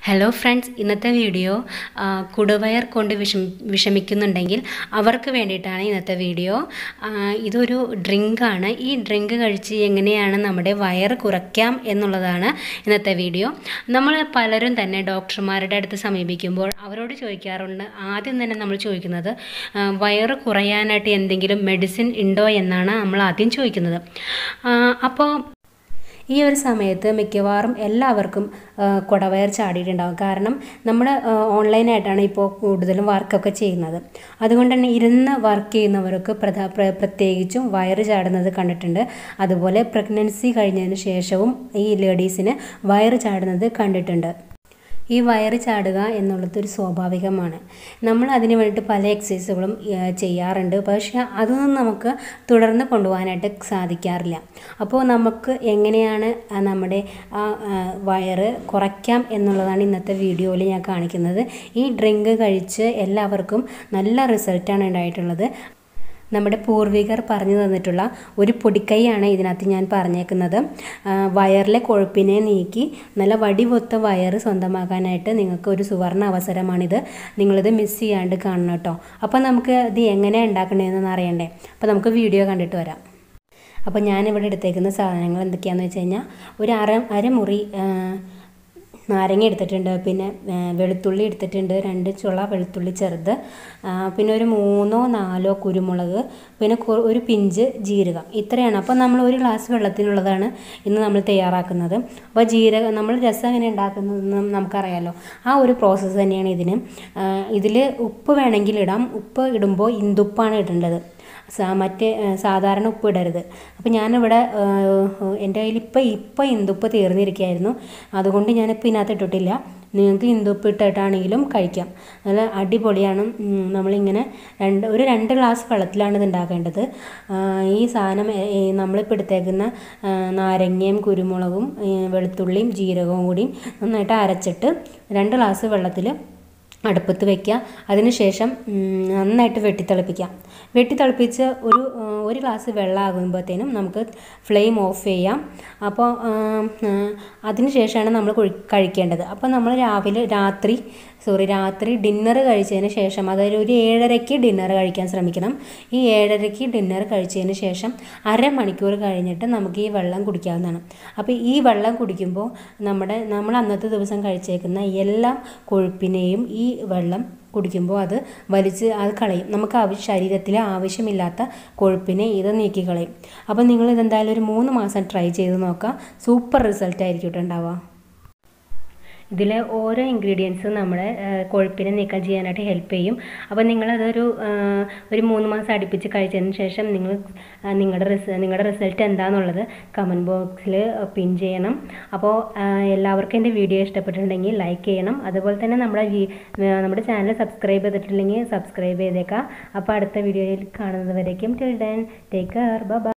hello friends ഇന്നത്തെ video ആ, കുടുവയർ കൊണ്ട് വിഷം വിഷമിക്കുന്നുണ്ടെങ്കിൽ അവർക്ക് വേണ്ടിയിട്ടാണ് ഇന്നത്തെ വീഡിയോ ആ, ഇതൊരു ഡ്രിങ്കാണ് ഈ ഡ്രിങ്ക് കഴിച്ച് എങ്ങനെയാണ് നമ്മുടെ വയറ് കുറയ്ക്കാം എന്നുള്ളതാണ് ഇന്നത്തെ വീഡിയോ നമ്മൾ പലരും തന്നെ ഡോക്ടർമാരുടെ അടുത്ത് സമീപിക്കുമ്പോൾ അവരോട് ചോദിക്കാറുണ്ട് ആദ്യം തന്നെ നമ്മൾ ചോദിക്കുന്നത് ആ, വയറ് കുറയാനായിട്ട് എന്തെങ്കിലും മെഡിസിൻ ഉണ്ടോ എന്നാണ് നമ്മൾ ആദ്യം ചോദിക്കുന്നത് ആ, അപ്പോൾ ഈ ഒരു സമയത്ത് മിക്കവാറും എല്ലാവർക്കും ആ, കുടവയർ ചാടിയിട്ടുണ്ടാകും കാരണം നമ്മൾ ഓൺലൈനായിട്ടാണ് ഇപ്പോൾ കൂടുതലും വർക്കൊക്കെ ചെയ്യുന്നത് അതുകൊണ്ട് തന്നെ ഇരുന്ന് വർക്ക് ചെയ്യുന്നവർക്ക് പ്രധാ പ്ര- പ്രത്യേകിച്ചും വയറ് ചാടുന്നത് കണ്ടിട്ടുണ്ട് അതുപോലെ പ്രഗ്നൻസി കഴിഞ്ഞതിന് ശേഷവും ഈ ലേഡീസിന് വയറ് ചാടുന്നത് കണ്ടിട്ടുണ്ട് ഈ വയറ് ചാടുക എന്നുള്ളത് ഒരു സ്വാഭാവികമാണ് നമ്മൾ അതിന് വേണ്ടിയിട്ട് പല എക്സസൈസുകളും ഏഹ്, ചെയ്യാറുണ്ട് പക്ഷേ അതൊന്നും നമുക്ക് തുടർന്ന് കൊണ്ടുപോകാനായിട്ട് സാധിക്കാറില്ല അപ്പോൾ നമുക്ക് എങ്ങനെയാണ് ആ നമ്മുടെ ആ ആ, വയറ് കുറയ്ക്കാം എന്നുള്ളതാണ് ഇന്നത്തെ വീഡിയോയിൽ ഞാൻ കാണിക്കുന്നത് ഈ ഡ്രിങ്ക് കഴിച്ച് എല്ലാവർക്കും നല്ല റിസൾട്ടാണ് ഉണ്ടായിട്ടുള്ളത് നമ്മുടെ പൂർവികർ പറഞ്ഞു തന്നിട്ടുള്ള ഒരു പൊടിക്കൈയാണ് ഇതിനകത്ത് ഞാൻ പറഞ്ഞേക്കുന്നത് ആ, വയറിലെ കൊഴുപ്പിനെ നീക്കി നല്ല വടിവൊത്ത വയറ് സ്വന്തമാക്കാനായിട്ട് നിങ്ങൾക്ക് ഒരു സുവർണ അവസരമാണിത് നിങ്ങളിത് മിസ് ചെയ്യാണ്ട് കാണണം കേട്ടോ അപ്പോൾ നമുക്ക് ഇത് എങ്ങനെയാണ് ഉണ്ടാക്കണതെന്ന് അറിയണ്ടേ അപ്പോൾ നമുക്ക് വീഡിയോ കണ്ടിട്ട് വരാം അപ്പോൾ ഞാനിവിടെ എടുത്തേക്കുന്ന സാധനങ്ങൾ എന്തൊക്കെയാണെന്ന് വെച്ച് കഴിഞ്ഞാൽ ഒരു അര അരമുറി ആ, നാരങ്ങ എടുത്തിട്ടുണ്ട് പിന്നെ ആ, വെളുത്തുള്ളി എടുത്തിട്ടുണ്ട് രണ്ട് ചുള വെളുത്തുള്ളി ചെറുത് ആ, പിന്നെ ഒരു മൂന്നോ നാലോ കുരുമുളക് പിന്നെ കു- ഒരു പിഞ്ച് ജീരകം ഇത്രയാണ് അപ്പോൾ നമ്മൾ ഒരു ഗ്ലാസ് വെള്ളത്തിനുള്ളതാണ് ഇന്ന് നമ്മൾ തയ്യാറാക്കുന്നത് അപ്പോൾ ജീരകം നമ്മൾ രസം എങ്ങനെ ഉണ്ടാക്കുന്നതെന്ന് നമുക്കറിയാമല്ലോ ആ ഒരു പ്രോസസ്സ് തന്നെയാണ് ഇതിന് ഇതിൽ ഉപ്പ് വേണമെങ്കിൽ ഇടാം ഉപ്പ് ഇടുമ്പോൾ ഇന്ദുപ്പാണ് ഇടേണ്ടത് സാ മറ്റേ ആ, സാധാരണ ഉപ്പ് ഇടരുത് അപ്പോൾ ഞാനിവിടെ ആ, എൻ്റെ കയ്യിൽ ഇപ്പം ഇപ്പം ഇന്ദുപ്പ് തീർന്നിരിക്കുകയായിരുന്നു അതുകൊണ്ട് ഞാനിപ്പോൾ ഇതിനകത്ത് ഇട്ടിട്ടില്ല നിങ്ങൾക്ക് ഇന്ദുപ്പ് ഇട്ടിട്ടാണെങ്കിലും കഴിക്കാം നല്ല അടിപൊളിയാണ് ഉം, നമ്മളിങ്ങനെ രണ്ട് ഒരു രണ്ട് ഗ്ലാസ് വെള്ളത്തിലാണ് ഇത് ഉണ്ടാക്കേണ്ടത് ആ, ഈ സാധനം ഏ, ഏ, നമ്മളിപ്പോൾ എടുത്തേക്കുന്ന ആ, നാരങ്ങയും കുരുമുളകും ഏ, വെളുത്തുള്ളിയും ജീരകവും കൂടി നന്നായിട്ട് അരച്ചിട്ട് രണ്ട് ഗ്ലാസ് വെള്ളത്തിൽ അടുപ്പത്ത് വെക്കുക അതിനുശേഷം ഉം, നന്നായിട്ട് വെട്ടിത്തിളപ്പിക്കാം വെട്ടിത്തിളപ്പിച്ച് ഒരു ആ, ഒരു ഗ്ലാസ് വെള്ളം ആകുമ്പോഴത്തേനും നമുക്ക് ഫ്ലെയിം ഓഫ് ചെയ്യാം അപ്പോൾ അതിന് ശേഷമാണ് നമ്മൾ കുഴി- കഴിക്കേണ്ടത് അപ്പോൾ നമ്മൾ രാവിലെ രാത്രി സോറി രാത്രി ഡിന്നർ കഴിച്ചതിന് ശേഷം അതായത് ഒരു ഏഴരയ്ക്ക് ഡിന്നർ കഴിക്കാൻ ശ്രമിക്കണം ഈ ഏഴരയ്ക്ക് ഡിന്നർ കഴിച്ചതിന് ശേഷം അരമണിക്കൂർ കഴിഞ്ഞിട്ട് നമുക്ക് ഈ വെള്ളം കുടിക്കാവുന്നതാണ് അപ്പോൾ ഈ വെള്ളം കുടിക്കുമ്പോൾ നമ്മുടെ നമ്മൾ അന്നത്തെ ദിവസം കഴിച്ചേക്കുന്ന എല്ലാ കൊഴുപ്പിനെയും ഈ വെള്ളം കുടിക്കുമ്പോൾ അത് വലിച്ച് അത് കളയും നമുക്ക് ആവശ്യ ശരീരത്തിലെ ആവശ്യമില്ലാത്ത കൊഴുപ്പിനെ ഇത് നീക്കിക്കളയും അപ്പോൾ നിങ്ങൾ ഇതെന്തായാലും ഒരു മൂന്ന് മാസം ട്രൈ ചെയ്ത് നോക്കുക സൂപ്പർ റിസൾട്ട് ആയിരിക്കും കേട്ടോ ഉണ്ടാവുക ഇതിലെ ഓരോ ഇൻഗ്രീഡിയൻസും നമ്മുടെ ആ, കൊഴുപ്പിനെ നീക്കം ചെയ്യാനായിട്ട് ഹെൽപ്പ് ചെയ്യും അപ്പോൾ നിങ്ങളതൊരു ആ, ഒരു മൂന്ന് മാസം അടുപ്പിച്ച് കഴിച്ചതിന് ശേഷം നിങ്ങൾ ആ, നിങ്ങളുടെ റിസ നിങ്ങളുടെ റിസൾട്ട് എന്താണെന്നുള്ളത് കമൻറ്റ് ബോക്സിൽ പിൻ ചെയ്യണം അപ്പോൾ ആ, എല്ലാവർക്കും എൻ്റെ വീഡിയോ ഇഷ്ടപ്പെട്ടിട്ടുണ്ടെങ്കിൽ ലൈക്ക് ചെയ്യണം അതുപോലെ തന്നെ നമ്മുടെ വീ- ആ, നമ്മുടെ ചാനൽ സബ്സ്ക്രൈബ് ചെയ്തിട്ടില്ലെങ്കിൽ സബ്സ്ക്രൈബ് ചെയ്തേക്കാം അപ്പോൾ അടുത്ത വീഡിയോയിൽ കാണുന്നത് വരേക്കും till then take care by